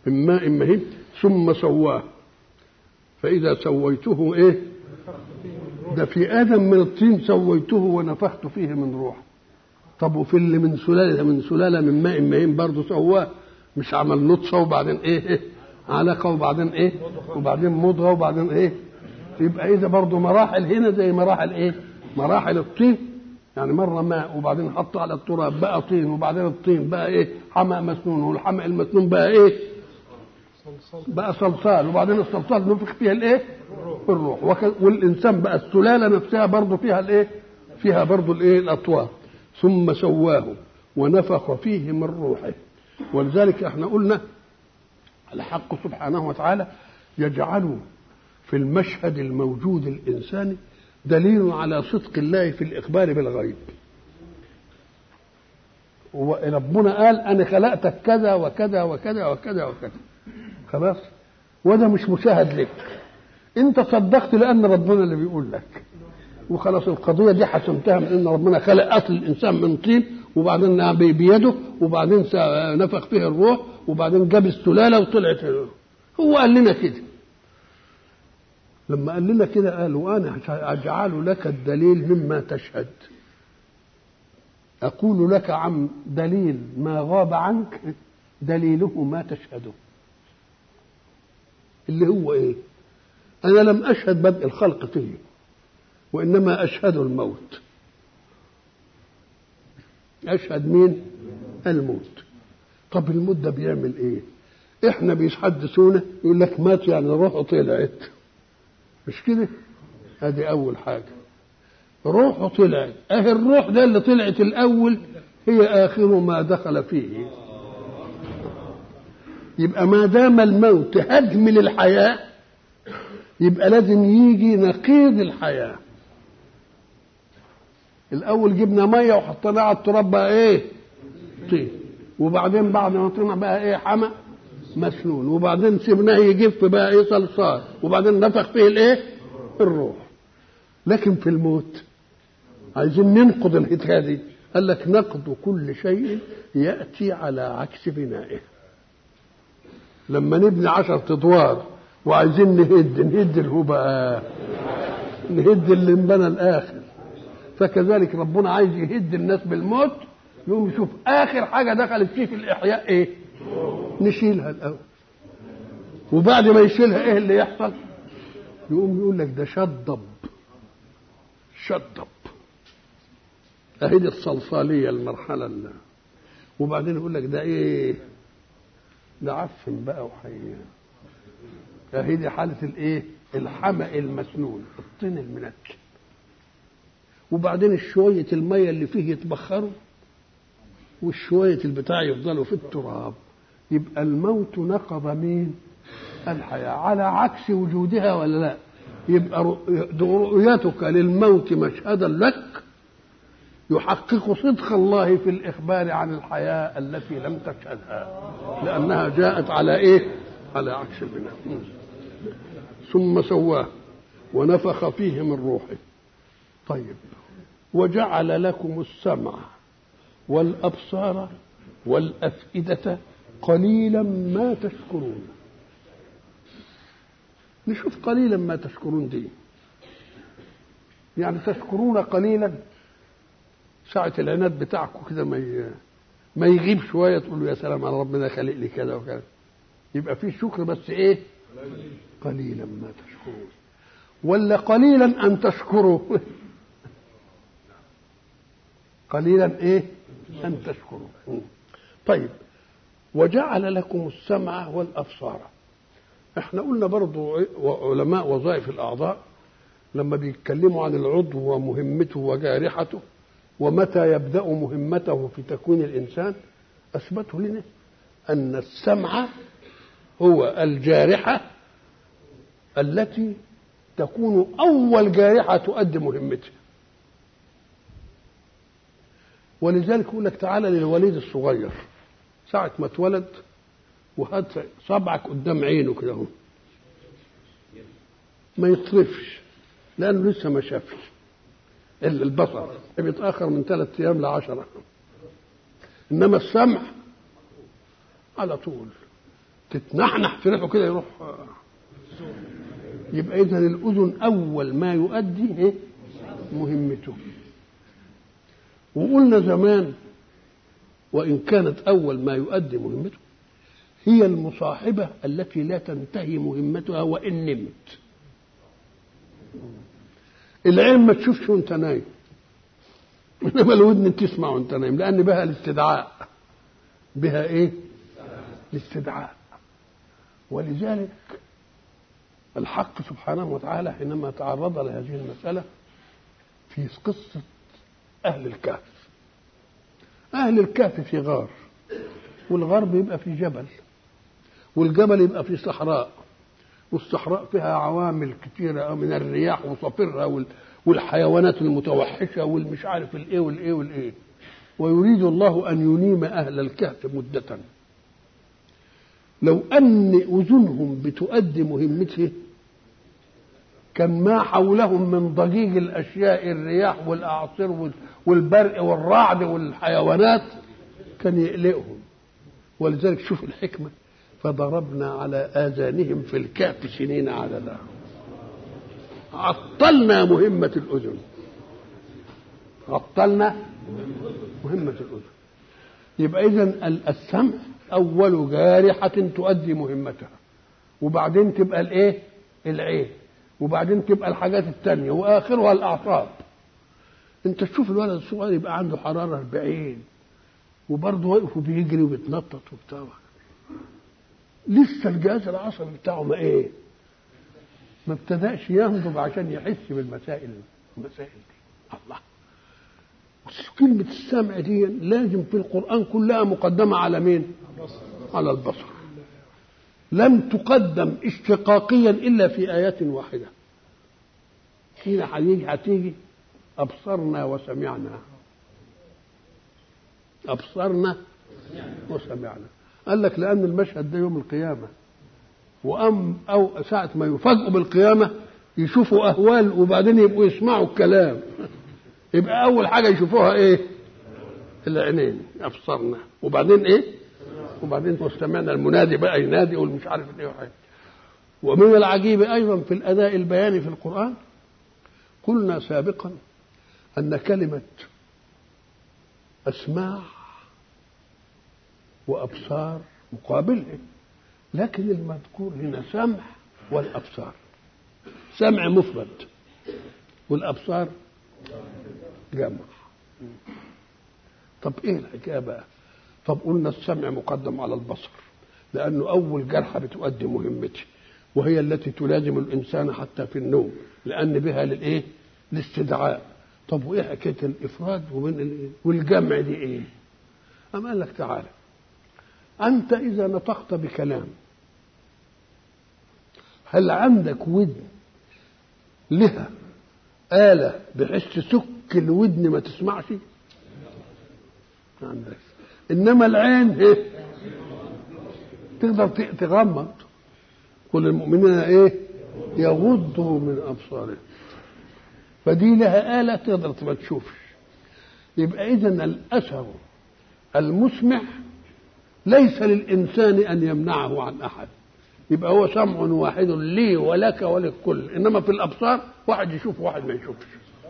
من ماء مهين ثم سواه فإذا سويته إيه ده في آدم من الطين سويته ونفخت فيه من روح طب وفي اللي من سلالة من سلالة من ماء مهين برضه سواه مش عمل نطفة وبعدين إيه, إيه علقة وبعدين إيه وبعدين مضغة وبعدين إيه يبقى إذا برضه مراحل هنا زي مراحل إيه مراحل الطين يعني مرة ماء وبعدين حط على التراب بقى طين وبعدين الطين بقى إيه حمأ مسنون والحمأ المسنون بقى إيه بقى صلصال وبعدين الصلصال نفخ فيها الايه؟ الروح وك... والانسان بقى السلاله نفسها برضه فيها الايه؟ فيها برضه الايه؟ الاطوار ثم سواه ونفخ فيه من روحه ولذلك احنا قلنا الحق سبحانه وتعالى يجعل في المشهد الموجود الانساني دليل على صدق الله في الاخبار بالغيب وربنا قال انا خلقتك كذا وكذا وكذا وكذا وكذا خلاص وده مش مشاهد لك انت صدقت لان ربنا اللي بيقول لك وخلاص القضية دي حسمتها من ان ربنا خلق اصل الانسان من طين وبعدين بيده وبعدين نفخ فيه الروح وبعدين جاب السلالة وطلعت هو قال لنا كده لما قال لنا كده قال وانا اجعل لك الدليل مما تشهد اقول لك عن دليل ما غاب عنك دليله ما تشهده اللي هو ايه انا لم اشهد بدء الخلق فيه وانما اشهد الموت اشهد مين الموت طب الموت ده بيعمل ايه احنا بيحدثونا يقول لك مات يعني روحه طلعت مش كده ادي اول حاجه روحه طلعت اهي الروح ده اللي طلعت الاول هي اخر ما دخل فيه يبقى ما دام الموت هدم للحياة يبقى لازم يجي نقيض الحياة الأول جبنا مية وحطيناها على التراب بقى إيه؟ طين وبعدين بعد ما طلع بقى إيه حمى مسنون وبعدين سيبناه يجف بقى إيه صلصال وبعدين نفخ فيه الإيه؟ الروح لكن في الموت عايزين ننقض الحكاية دي قال لك نقض كل شيء يأتي على عكس بنائه لما نبني عشرة ادوار وعايزين نهد نهد اللي بقى نهد اللي انبنى الاخر فكذلك ربنا عايز يهد الناس بالموت يقوم يشوف اخر حاجه دخلت فيه في الاحياء ايه نشيلها الاول وبعد ما يشيلها ايه اللي يحصل يقوم يقول لك ده شطب شطب اهي دي الصلصاليه المرحله اللي وبعدين يقول لك ده ايه ده عفن بقى وحي اهي دي حاله الايه الحمأ المسنون الطين المنكل وبعدين شويه الميه اللي فيه يتبخروا والشويه البتاع يفضلوا في التراب يبقى الموت نقض مين الحياه على عكس وجودها ولا لا يبقى رؤيتك للموت مشهدا لك يحقق صدق الله في الإخبار عن الحياة التي لم تشهدها لأنها جاءت على إيه؟ على عكس البناء ثم سواه ونفخ فيه من روحه طيب وجعل لكم السمع والأبصار والأفئدة قليلا ما تشكرون نشوف قليلا ما تشكرون دي يعني تشكرون قليلا ساعة العناد بتاعكم كده ما ما يغيب شوية تقولوا يا سلام على ربنا خلق لي كذا وكذا يبقى في شكر بس ايه قليلا ما تشكرون ولا قليلا ان تشكروا قليلا ايه ان تشكروا طيب وجعل لكم السمع والابصار احنا قلنا برضو علماء وظائف الاعضاء لما بيتكلموا عن العضو ومهمته وجارحته ومتى يبدا مهمته في تكوين الانسان اثبتوا لنا ان السمع هو الجارحه التي تكون اول جارحه تؤدي مهمتها ولذلك يقول لك تعالى للوليد الصغير ساعة ما اتولد وهات صبعك قدام عينه كده اهو ما يطرفش لأنه لسه ما شافش البصر بيتأخر من ثلاثة أيام لعشرة إنما السمع على طول تتنحنح في ريحه كده يروح يبقى اذا الاذن اول ما يؤدي ايه مهمته وقلنا زمان وان كانت اول ما يؤدي مهمته هي المصاحبه التي لا تنتهي مهمتها وان نمت العين ما تشوفش وانت نايم انما الودن تسمع وانت نايم لان بها الاستدعاء بها ايه الاستدعاء ولذلك الحق سبحانه وتعالى حينما تعرض لهذه المسألة في قصة أهل الكهف أهل الكهف في غار والغار بيبقى في جبل والجبل يبقى في صحراء والصحراء فيها عوامل كثيرة من الرياح وصفرها والحيوانات المتوحشة والمش عارف الايه والايه والايه ويريد الله أن ينيم أهل الكهف مدة لو أن أذنهم بتؤدي مهمته كان ما حولهم من ضجيج الأشياء الرياح والأعاصير والبرق والرعد والحيوانات كان يقلقهم ولذلك شوف الحكمة فضربنا على آذانهم في الكهف سنين عددا عطلنا مهمة الأذن عطلنا مهمة الأذن يبقى إذا السمع أول جارحة تؤدي مهمتها وبعدين تبقى الإيه؟ العين وبعدين تبقى الحاجات التانية وآخرها الأعصاب أنت تشوف الولد الصغير يبقى عنده حرارة 40 وبرضه واقف وبيجري وبيتنطط وبتاع لسه الجهاز العصبي بتاعه ما ايه؟ ما ابتدأش ينضج عشان يحس بالمسائل المسائل دي الله كلمة السمع دي لازم في القرآن كلها مقدمة على مين؟ على البصر لم تقدم اشتقاقيا إلا في آيات واحدة حين هتيجي هتيجي أبصرنا وسمعنا أبصرنا وسمعنا قال لك لأن المشهد ده يوم القيامة وأم أو ساعة ما يفاجئوا بالقيامة يشوفوا أهوال وبعدين يبقوا يسمعوا الكلام يبقى أول حاجة يشوفوها إيه؟ العينين أبصرنا وبعدين إيه؟ وبعدين واستمعنا المنادي بقى ينادي يقول مش عارف إيه وحاجة ومن العجيب أيضا في الأداء البياني في القرآن قلنا سابقا أن كلمة أسماع وأبصار مقابله لكن المذكور هنا سمع والأبصار سمع مفرد والأبصار جمع طب ايه الحكايه بقى طب قلنا السمع مقدم على البصر لانه اول جرحه بتؤدي مهمته وهي التي تلازم الانسان حتى في النوم لان بها للايه الاستدعاء طب وايه حكايه الافراد وبين والجمع دي ايه أم قال لك تعالى أنت إذا نطقت بكلام هل عندك ودن لها آلة بحيث تسك الودن ما تسمعش عندك إنما العين إيه تقدر تغمض كل المؤمنين إيه يغضوا من أبصارهم فدي لها آلة تقدر ما تشوفش يبقى إذا الأثر المسمع ليس للإنسان أن يمنعه عن أحد يبقى هو سمع واحد لي ولك وللكل إنما في الأبصار واحد يشوف واحد ما يشوفش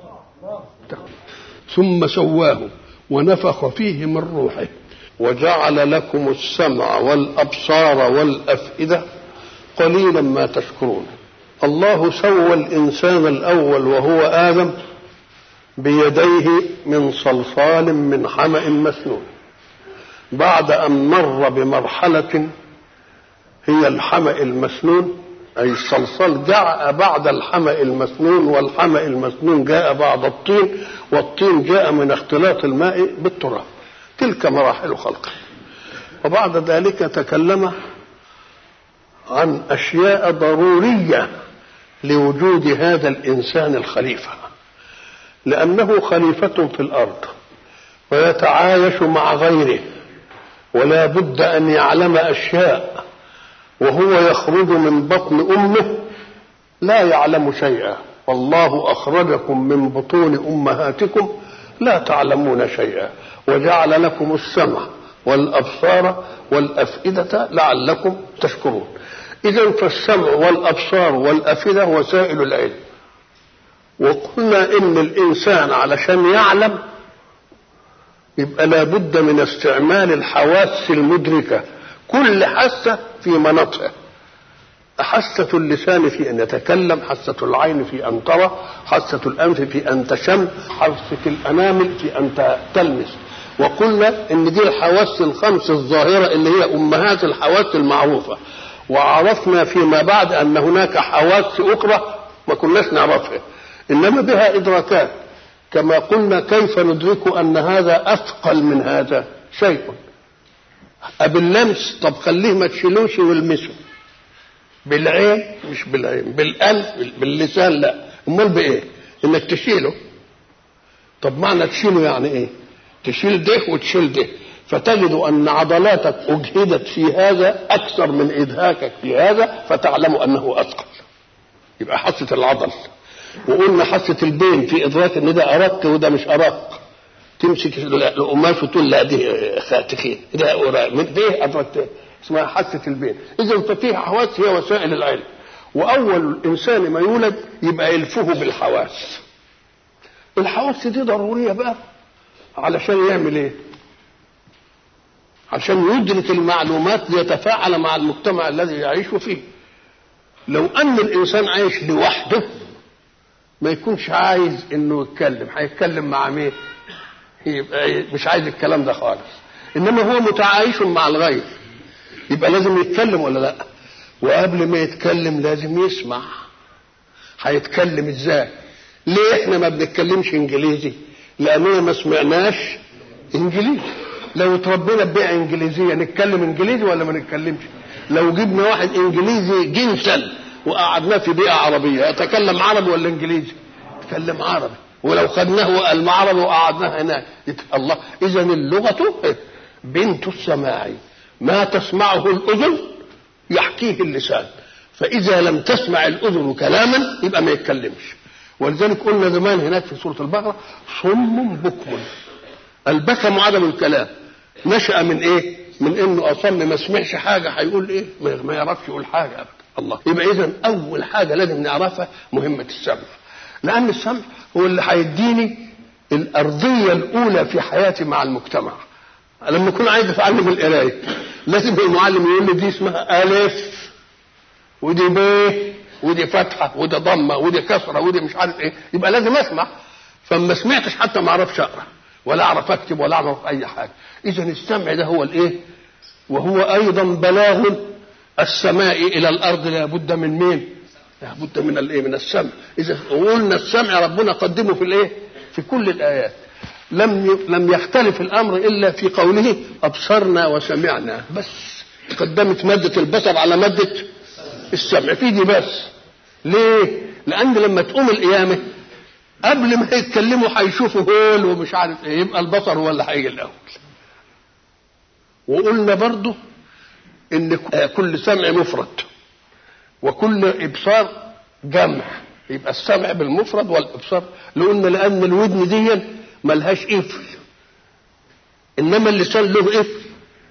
ثم سواه ونفخ فيه من روحه وجعل لكم السمع والأبصار والأفئدة قليلا ما تشكرون الله سوى الإنسان الأول وهو آدم بيديه من صلصال من حمأ مسنون بعد أن مر بمرحلة هي الحمأ المسنون أي الصلصال جاء بعد الحمأ المسنون والحمأ المسنون جاء بعد الطين والطين جاء من اختلاط الماء بالتراب تلك مراحل خلقه وبعد ذلك تكلم عن أشياء ضرورية لوجود هذا الإنسان الخليفة لأنه خليفة في الأرض ويتعايش مع غيره ولا بد أن يعلم أشياء وهو يخرج من بطن أمه لا يعلم شيئا والله أخرجكم من بطون أمهاتكم لا تعلمون شيئا وجعل لكم السمع والأبصار والأفئدة لعلكم تشكرون إذا فالسمع والأبصار والأفئدة وسائل العلم وقلنا إن الإنسان علشان يعلم يبقى لابد من استعمال الحواس المدركة كل حاسة في مناطها حاسة اللسان في أن يتكلم حاسة العين في أن ترى حاسة الأنف في أن تشم حاسة الأنامل في أن تلمس وقلنا ان دي الحواس الخمس الظاهره اللي هي امهات الحواس المعروفه وعرفنا فيما بعد ان هناك حواس اخرى ما كناش نعرفها انما بها ادراكات كما قلنا كيف ندرك ان هذا اثقل من هذا شيء باللمس طب خليه ما تشيلوش والمسه بالعين مش بالعين بالقلب باللسان لا امال بايه انك تشيله طب معنى تشيله يعني ايه تشيل ده وتشيل ده فتجد ان عضلاتك اجهدت في هذا اكثر من اجهاكك في هذا فتعلم انه اثقل يبقى حاسه العضل وقلنا حاسه البين في ادراك ان ده ارق وده مش ارق تمسك القماش وتقول لا دي خاتخين ده من دي ادركت اسمها حاسه البين اذا ففيها حواس هي وسائل العلم واول الانسان ما يولد يبقى يلفه بالحواس الحواس دي ضروريه بقى علشان يعمل ايه عشان يدرك المعلومات ليتفاعل مع المجتمع الذي يعيش فيه لو ان الانسان عايش لوحده ما يكونش عايز انه يتكلم هيتكلم مع مين يبقى مش عايز الكلام ده خالص انما هو متعايش مع الغير يبقى لازم يتكلم ولا لا وقبل ما يتكلم لازم يسمع هيتكلم ازاي ليه احنا ما بنتكلمش انجليزي لاننا ما سمعناش انجليزي لو اتربينا ببيئه انجليزيه نتكلم انجليزي ولا ما نتكلمش لو جبنا واحد انجليزي جنسا وقعدناه في بيئه عربيه يتكلم عربي ولا انجليزي يتكلم عربي ولو خدناه المعربي وقعدناه هناك الله اذا اللغه بنت السماع ما تسمعه الاذن يحكيه اللسان فاذا لم تسمع الاذن كلاما يبقى ما يتكلمش ولذلك قلنا زمان هناك في سوره البقره صم بكم البكم عدم الكلام نشا من ايه من انه اصم ما سمعش حاجه هيقول ايه ما يعرفش يقول حاجه ابدا الله يبقى اذا اول حاجه لازم نعرفها مهمه السمع لان السمع هو اللي هيديني الارضيه الاولى في حياتي مع المجتمع لما اكون عايز اتعلم القرايه لازم المعلم يقول لي دي اسمها الف ودي ب ودي فتحه ودي ضمه ودي كسره ودي مش عارف ايه يبقى لازم اسمع فما سمعتش حتى ما اعرفش اقرا ولا اعرف اكتب ولا اعرف اي حاجه اذا السمع ده هو الايه وهو ايضا بلاغ السماء الى الارض لابد من مين لابد من الايه من السمع اذا قلنا السمع ربنا قدمه في الايه في كل الايات لم لم يختلف الامر الا في قوله ابصرنا وسمعنا بس قدمت ماده البصر على ماده السمع في دي بس ليه لان لما تقوم القيامه قبل ما يتكلموا هيشوفوا هول ومش عارف ايه يبقى البصر هو اللي هيجي الاول وقلنا برضه ان كل سمع مفرد وكل ابصار جمع يبقى السمع بالمفرد والابصار قلنا لان الودن دي ملهاش قفل انما اللسان له قفل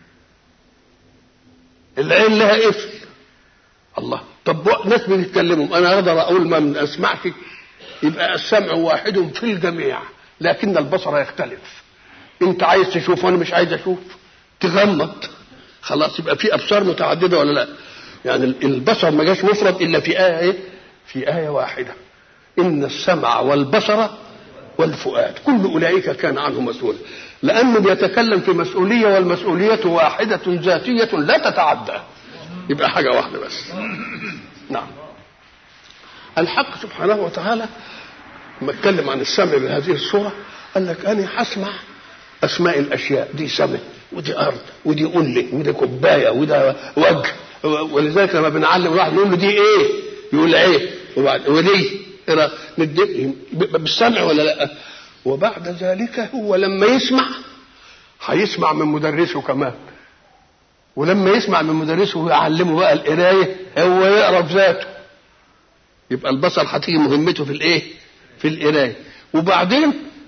العين لها قفل الله طب ناس بيتكلموا انا اقدر اقول ما اسمعش يبقى السمع واحد في الجميع لكن البصر يختلف انت عايز تشوف وانا مش عايز اشوف تغمض خلاص يبقى في ابصار متعدده ولا لا يعني البصر ما جاش مفرد الا في ايه ايه في ايه واحده ان السمع والبصر والفؤاد كل اولئك كان عنه مسؤولا لانه بيتكلم في مسؤوليه والمسؤوليه واحده ذاتيه لا تتعدى يبقى حاجه واحده بس نعم الحق سبحانه وتعالى لما اتكلم عن السمع بهذه الصوره قال لك انا هسمع اسماء الاشياء دي سمع ودي ارض ودي قله ودي كوبايه وده وجه ولذلك لما بنعلم واحد نقول له دي ايه يقول ايه وبعد ودي بالسمع ولا لا وبعد ذلك هو لما يسمع هيسمع من مدرسه كمان ولما يسمع من مدرسه ويعلمه بقى القرايه هو يقرا بذاته يبقى البصر هتيجي مهمته في الايه في القرايه وبعدين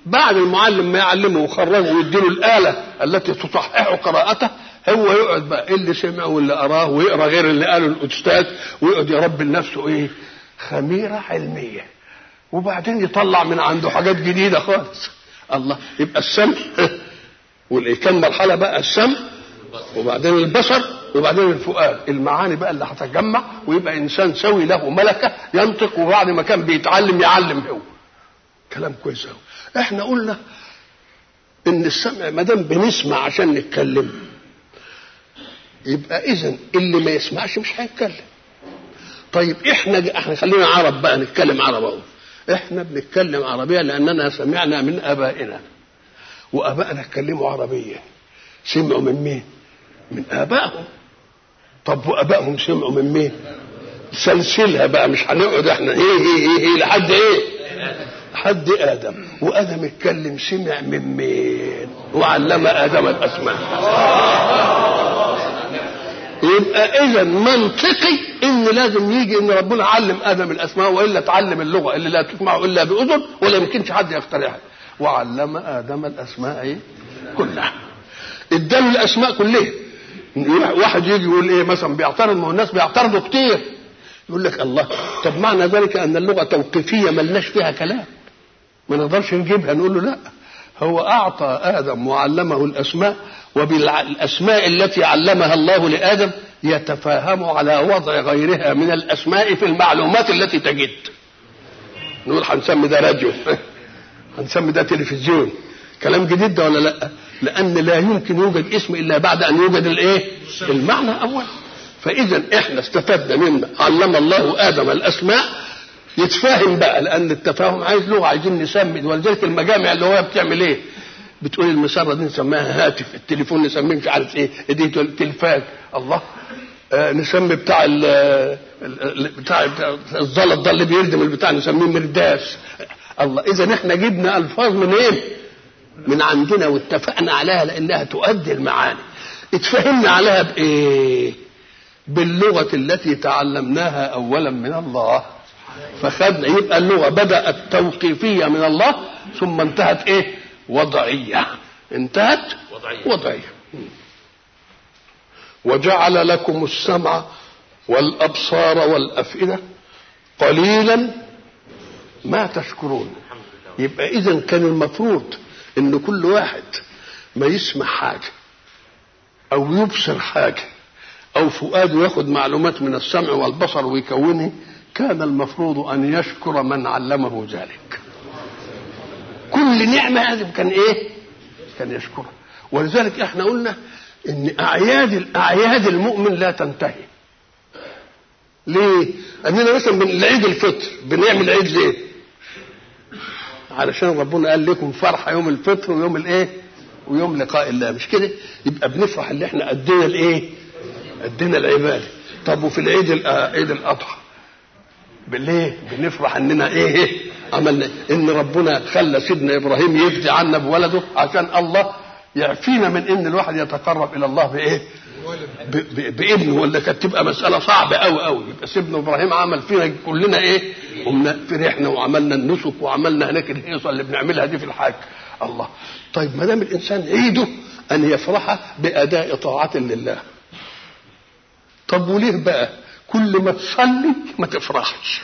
بعد المعلم ما يعلمه ويخرجه ويديله الآلة التي تصحح قراءته هو يقعد بقى اللي سمعه واللي أراه ويقرأ غير اللي قاله الأستاذ ويقعد يربي لنفسه إيه خميرة علمية وبعدين يطلع من عنده حاجات جديدة خالص الله يبقى السمع كم مرحلة بقى السمع وبعدين البصر وبعدين الفؤاد المعاني بقى اللي هتجمع ويبقى انسان سوي له ملكه ينطق وبعد ما كان بيتعلم يعلم هو كلام كويس قوي احنا قلنا ان السمع ما دام بنسمع عشان نتكلم يبقى اذا اللي ما يسمعش مش هيتكلم طيب احنا احنا خلينا عرب بقى نتكلم عرب اهو احنا بنتكلم عربيه لاننا سمعنا من ابائنا وابائنا اتكلموا عربيه سمعوا من مين من ابائهم طب وابائهم سمعوا من مين سلسلها بقى مش هنقعد احنا ايه ايه ايه, إيه لحد ايه لحد ادم وادم اتكلم سمع من مين وعلم ادم الاسماء يبقى اذا منطقي ان لازم يجي ان ربنا علم ادم الاسماء والا تعلم اللغه اللي لا تسمع الا باذن ولا يمكنش حد يخترعها وعلم ادم الاسماء إيه؟ كلها اداله الاسماء كلها واحد يجي يقول ايه مثلا بيعترض ما هو الناس بيعترضوا كتير يقول لك الله طب معنى ذلك ان اللغه توقيفيه ملناش فيها كلام ما نقدرش نجيبها نقول له لا هو اعطى ادم وعلمه الاسماء وبالاسماء التي علمها الله لادم يتفاهم على وضع غيرها من الاسماء في المعلومات التي تجد نقول هنسمي ده راديو هنسمي ده تلفزيون كلام جديد ده ولا لا لان لا يمكن يوجد اسم الا بعد ان يوجد الايه المعنى اولا فاذا احنا استفدنا مما علم الله ادم الاسماء يتفاهم بقى لان التفاهم عايز لغه عايزين نسمي ولذلك المجامع اللي هو بتعمل ايه بتقول المسره دي نسميها هاتف التليفون نسميه مش عارف ايه دي تلفاز الله آه نسمي بتاع ال بتاع الزلط ده اللي بيردم البتاع نسميه مرداس الله اذا احنا جبنا الفاظ من ايه من عندنا واتفقنا عليها لانها تؤدي المعاني اتفهمنا عليها بايه باللغه التي تعلمناها اولا من الله فخدنا يبقى اللغه بدات توقيفيه من الله ثم انتهت ايه وضعيه انتهت وضعيه, وضعية. وجعل لكم السمع والابصار والافئده قليلا ما تشكرون يبقى اذا كان المفروض ان كل واحد ما يسمع حاجه او يبصر حاجه او فؤاده ياخد معلومات من السمع والبصر ويكونه كان المفروض ان يشكر من علمه ذلك كل نعمه لازم كان ايه كان يشكرها ولذلك احنا قلنا ان اعياد الاعياد المؤمن لا تنتهي ليه اننا مثلا العيد الفطر بنعمل عيد ليه علشان ربنا قال لكم فرحه يوم الفطر ويوم الايه ويوم لقاء الله مش كده يبقى بنفرح اللي احنا ادينا الايه ادينا العباده طب وفي العيد عيد الاضحى بالليه بنفرح اننا ايه عملنا ان ربنا خلى سيدنا ابراهيم يفدي عنا بولده عشان الله يعفينا من ان الواحد يتقرب الى الله بايه بابنه ولا كانت تبقى مساله صعبه قوي قوي يبقى سيدنا ابراهيم عمل فينا كلنا ايه قمنا فرحنا وعملنا النسك وعملنا هناك الهيصه اللي بنعملها دي في الحاج الله طيب ما دام الانسان عيده ان يفرح باداء طاعه لله طب وليه بقى كل ما تصلي ما تفرحش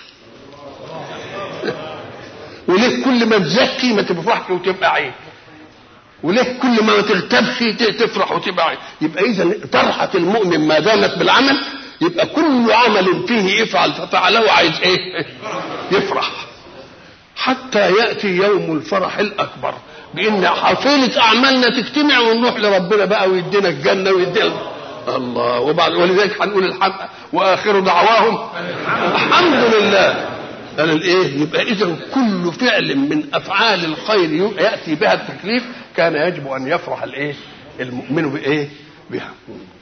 وليه كل ما تزكي ما تفرحش وتبقى عيب وليه كل ما تغتبش تفرح وتبقى عيب يبقى اذا فرحه المؤمن ما دامت بالعمل يبقى كل عمل فيه افعل ففعله عايز ايه يفرح حتى ياتي يوم الفرح الاكبر بان حصيله اعمالنا تجتمع ونروح لربنا بقى ويدينا الجنه ويدينا الله وبعد ولذلك هنقول الحق واخر دعواهم الحمد لله قال الايه يبقى اذا كل فعل من افعال الخير ياتي بها التكليف كان يجب ان يفرح الايه المؤمن بايه بها